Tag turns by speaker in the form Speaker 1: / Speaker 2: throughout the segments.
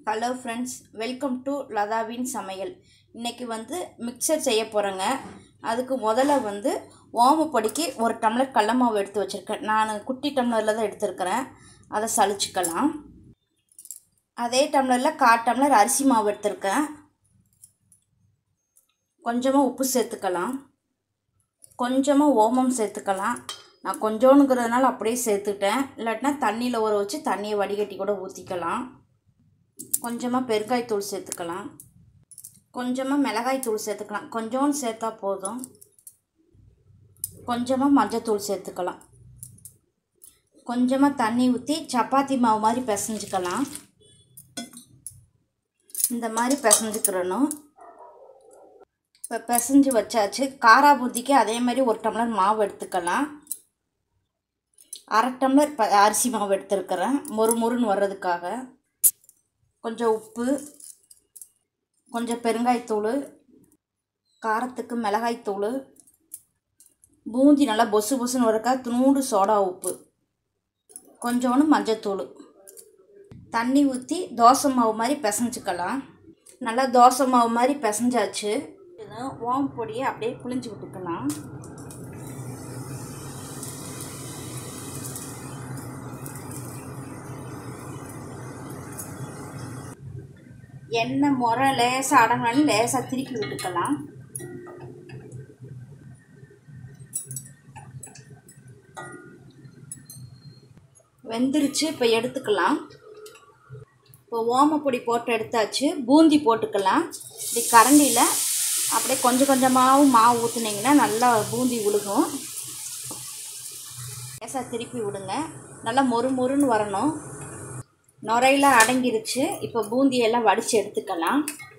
Speaker 1: hello friends welcome to லதாவின் சமையல் இன்றைக்கி வந்து மிக்சர் செய்ய போகிறேங்க அதுக்கு முதல்ல வந்து ஓமப்பொடிக்கு ஒரு டம்ளர் கடல மாவு எடுத்து வச்சுருக்கேன் நான் குட்டி டம்ளரில் தான் எடுத்துருக்கிறேன் அதை சலிச்சுக்கலாம் அதே டம்ளரில் கால் டம்ளர் அரிசி மாவு எடுத்திருக்கேன் கொஞ்சமாக உப்பு சேர்த்துக்கலாம் கொஞ்சமாக ஓமம் சேர்த்துக்கலாம் நான் கொஞ்சோண்டுங்கிறதுனால அப்படியே சேர்த்துட்டேன் இல்லாட்டினா தண்ணியில் ஊற வச்சு தண்ணியை வடிகட்டி கூட ஊற்றிக்கலாம் கொஞ்சமாக பெருங்காயத்தூள் சேர்த்துக்கலாம் கொஞ்சமாக மிளகாய் தூள் சேர்த்துக்கலாம் கொஞ்சோண்டு சேர்த்தா போதும் கொஞ்சமாக மஞ்சத்தூள் சேர்த்துக்கலாம் கொஞ்சமாக தண்ணி ஊற்றி சப்பாத்தி மாவு மாதிரி பிசைஞ்சுக்கலாம் இந்த மாதிரி பிசைஞ்சுக்கிறணும் இப்போ பிசைஞ்சு வச்சாச்சு காரா பூந்திக்கு அதே மாதிரி ஒரு டம்ளர் மாவு எடுத்துக்கலாம் அரை டம்ளர் ப அரிசி மாவு எடுத்துருக்கிறேன் மொறு மொறுன்னு வர்றதுக்காக கொஞ்சம் உப்பு கொஞ்சம் பெருங்காயத்தூள் காரத்துக்கு மிளகாய்த்தூள் பூந்தி நல்லா பொசு பொசுன்னு வரக்கா துணூண்டு சோடா உப்பு கொஞ்சோண்டு மஞ்சத்தூள் தண்ணி ஊற்றி தோசை மாவு மாதிரி பிசைஞ்சுக்கலாம் நல்லா தோசை மாவு மாதிரி பிசைஞ்சாச்சு ஓம் பொடியை அப்படியே புளிஞ்சு விட்டுக்கலாம் எண்ணெய் முறை லேசாக அடங்கலான்னு லேசாக திருப்பி விட்டுக்கலாம் வெந்துருச்சு இப்போ எடுத்துக்கலாம் இப்போ ஓமப்பொடி போட்டு எடுத்தாச்சு பூந்தி போட்டுக்கலாம் இப்படி கரண்டியில் அப்படியே கொஞ்சம் கொஞ்சமாகவும் மாவு ஊற்றுனீங்கன்னா நல்லா பூந்தி விழுகும் லேசாக திருப்பி விடுங்க நல்லா மொறு மொறுன்னு வரணும் நுரையில் அடங்கிருச்சு இப்போ பூந்தியெல்லாம் வடித்து எடுத்துக்கலாம்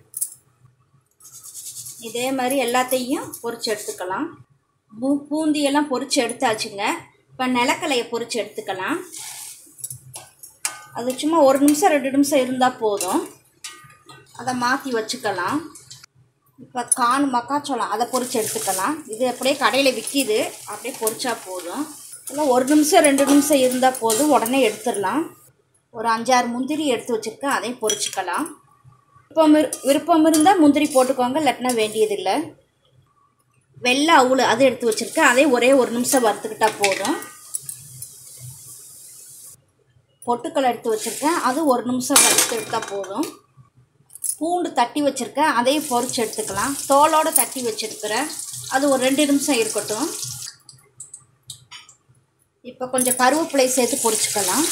Speaker 1: இதே மாதிரி எல்லாத்தையும் பொரித்து எடுத்துக்கலாம் பூ பூந்தியெல்லாம் பொரித்து எடுத்தாச்சுங்க இப்போ நிலக்கலையை பொரித்து எடுத்துக்கலாம் அது சும்மா ஒரு நிமிஷம் ரெண்டு நிமிஷம் இருந்தால் போதும் அதை மாற்றி வச்சுக்கலாம் இப்போ கான் மக்காச்சோளம் அதை பொரித்து எடுத்துக்கலாம் இது அப்படியே கடையில் விற்கிது அப்படியே பொரிச்சா போதும் இல்லை ஒரு நிமிஷம் ரெண்டு நிமிஷம் இருந்தால் போதும் உடனே எடுத்துடலாம் ஒரு அஞ்சாறு முந்திரி எடுத்து வச்சுருக்கேன் அதையும் பொரிச்சுக்கலாம் விருப்பம் விருப்பம் இருந்தால் முந்திரி போட்டுக்கோங்க இல்லாட்டினா வேண்டியதில்லை வெள்ளை அவுள் அது எடுத்து வச்சுருக்கேன் அதே ஒரே ஒரு நிமிஷம் வறுத்துக்கிட்டால் போதும் பொட்டுக்கடலை எடுத்து வச்சுருக்கேன் அது ஒரு நிமிஷம் வறுத்து எடுத்தால் போதும் பூண்டு தட்டி வச்சுருக்கேன் அதையும் பொரிச்சு எடுத்துக்கலாம் தோலோடு தட்டி வச்சுருக்கிறேன் அது ஒரு ரெண்டு நிமிஷம் இருக்கட்டும் இப்போ கொஞ்சம் கருவேப்பிலை சேர்த்து பொரிச்சுக்கலாம்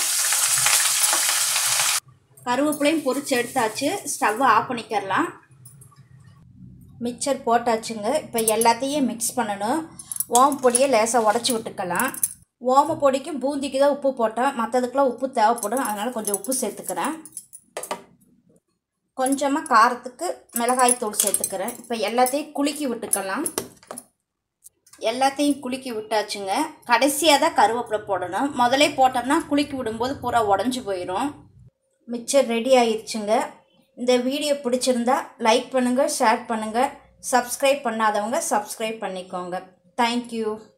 Speaker 1: கருவேப்பிலையும் பொரிச்சு எடுத்தாச்சு ஸ்டவ்வை ஆஃப் பண்ணிக்கிறலாம் மிக்சர் போட்டாச்சுங்க இப்போ எல்லாத்தையும் மிக்ஸ் பண்ணணும் ஓம பொடியை லேசாக உடச்சி விட்டுக்கலாம் ஓம பொடிக்கும் பூந்திக்கு தான் உப்பு போட்டேன் மற்றதுக்கெலாம் உப்பு தேவைப்படும் அதனால் கொஞ்சம் உப்பு சேர்த்துக்கிறேன் கொஞ்சமாக காரத்துக்கு மிளகாய் தூள் சேர்த்துக்கிறேன் இப்போ எல்லாத்தையும் குலுக்கி விட்டுக்கலாம் எல்லாத்தையும் குலுக்கி விட்டாச்சுங்க கடைசியாக தான் கருவேப்பிலை போடணும் முதலே போட்டோம்னா குலுக்கி விடும்போது பூரா உடஞ்சி போயிடும் மிக்சர் ரெடி ஆயிடுச்சுங்க இந்த வீடியோ பிடிச்சிருந்தா லைக் பண்ணுங்கள் ஷேர் பண்ணுங்கள் சப்ஸ்கிரைப் பண்ணாதவங்க சப்ஸ்கிரைப் பண்ணிக்கோங்க தேங்க்யூ